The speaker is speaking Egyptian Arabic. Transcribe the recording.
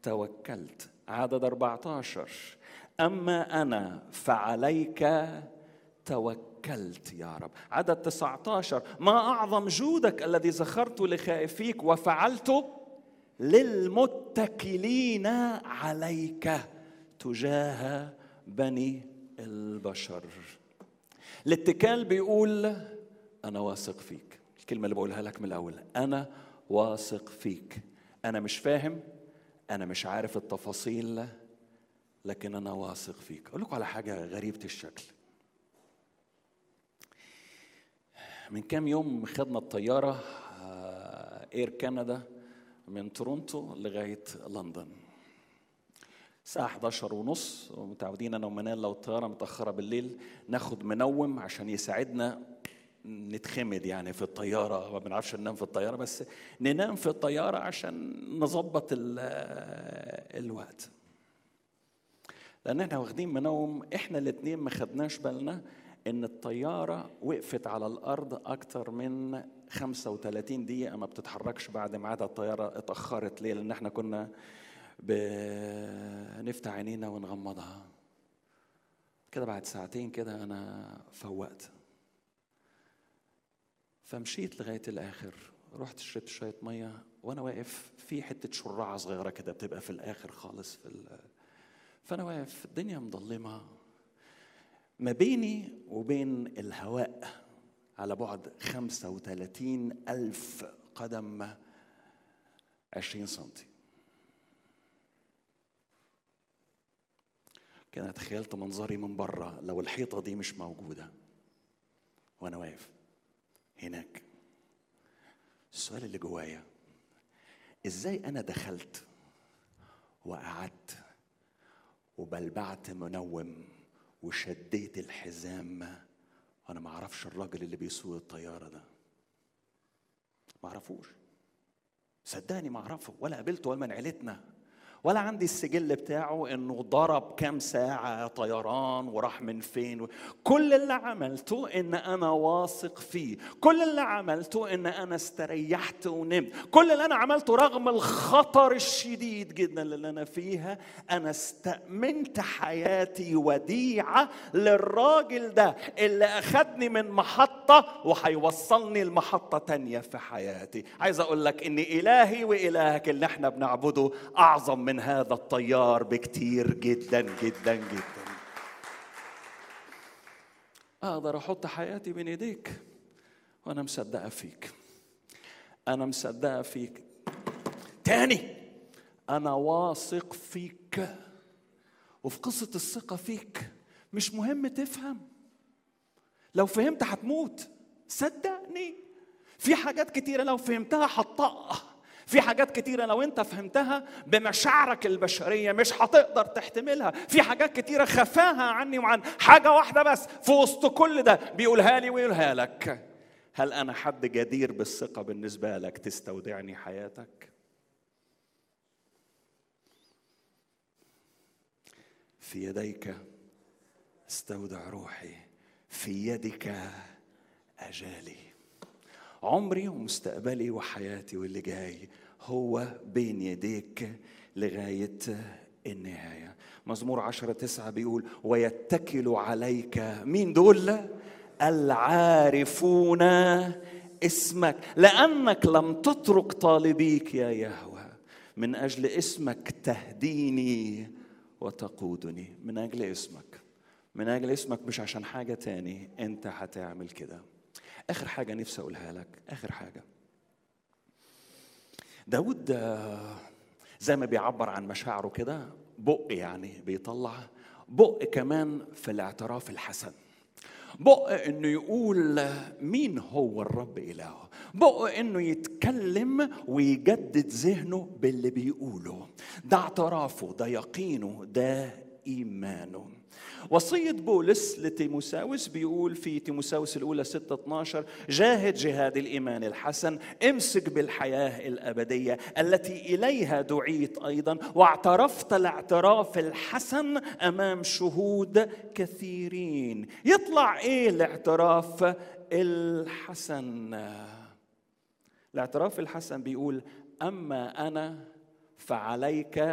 توكلت عدد 14 أما أنا فعليك توكلت يا رب عدد 19 ما أعظم جودك الذي زخرت لخائفيك وفعلت للمتكلين عليك تجاه بني البشر الاتكال بيقول أنا واثق فيك الكلمة اللي بقولها لك من الأول أنا واثق فيك أنا مش فاهم أنا مش عارف التفاصيل لكن أنا واثق فيك أقول لكم على حاجة غريبة الشكل من كام يوم خدنا الطيارة اير كندا من تورونتو لغاية لندن الساعة 11 ونص ومتعودين أنا ومنال لو الطيارة متأخرة بالليل ناخد منوم عشان يساعدنا نتخمد يعني في الطيارة ما بنعرفش ننام في الطيارة بس ننام في الطيارة عشان نظبط الوقت لأن احنا واخدين منوم احنا الاتنين ما خدناش بالنا ان الطيارة وقفت على الأرض أكتر من 35 دقيقة ما بتتحركش بعد ميعاد الطيارة اتأخرت ليه؟ لأن احنا كنا بنفتح عينينا ونغمضها كده بعد ساعتين كده أنا فوقت فمشيت لغاية الآخر رحت شربت شوية مية وأنا واقف في حتة شرعة صغيرة كده بتبقى في الآخر خالص في ال... فأنا واقف الدنيا مظلمة ما بيني وبين الهواء على بعد 35 ألف قدم 20 سنتي كده تخيلت منظري من بره لو الحيطة دي مش موجودة وأنا واقف هناك السؤال اللي جوايا ازاي انا دخلت وقعدت وبلبعت منوم وشديت الحزام وانا ما اعرفش الراجل اللي بيسوق الطياره ده ما اعرفوش صدقني ما اعرفه ولا قابلته ولا من عيلتنا ولا عندي السجل بتاعه انه ضرب كام ساعة طيران وراح من فين كل اللي عملته ان انا واثق فيه كل اللي عملته ان انا استريحت ونمت كل اللي انا عملته رغم الخطر الشديد جدا اللي انا فيها انا استأمنت حياتي وديعة للراجل ده اللي اخدني من محطة وهيوصلني لمحطة تانية في حياتي عايز اقول لك ان الهي والهك اللي احنا بنعبده اعظم من من هذا الطيار بكتير جدا جدا جدا اقدر احط حياتي بين ايديك وانا مصدقه فيك انا مصدقه فيك تاني انا واثق فيك وفي قصه الثقه فيك مش مهم تفهم لو فهمت هتموت صدقني في حاجات كتيره لو فهمتها هتطقها في حاجات كتيرة لو أنت فهمتها بمشاعرك البشرية مش هتقدر تحتملها في حاجات كتيرة خفاها عني وعن حاجة واحدة بس في وسط كل ده بيقولها لي ويقولها لك هل أنا حد جدير بالثقة بالنسبة لك تستودعني حياتك؟ في يديك استودع روحي في يدك أجالي عمري ومستقبلي وحياتي واللي جاي هو بين يديك لغاية النهاية مزمور عشرة تسعة بيقول ويتكل عليك مين دول العارفون اسمك لأنك لم تترك طالبيك يا يهوه من أجل اسمك تهديني وتقودني من أجل اسمك من أجل اسمك مش عشان حاجة تاني أنت هتعمل كده اخر حاجه نفسي اقولها لك اخر حاجه داود زي ما بيعبر عن مشاعره كده بق يعني بيطلع بق كمان في الاعتراف الحسن بق انه يقول مين هو الرب الهه بق انه يتكلم ويجدد ذهنه باللي بيقوله ده اعترافه ده يقينه ده ايمانه وصية بولس لتيموساوس بيقول في تيموساوس الأولى 6 12 جاهد جهاد الإيمان الحسن امسك بالحياة الأبدية التي إليها دعيت أيضا واعترفت الاعتراف الحسن أمام شهود كثيرين يطلع إيه الاعتراف الحسن الاعتراف الحسن بيقول أما أنا فعليك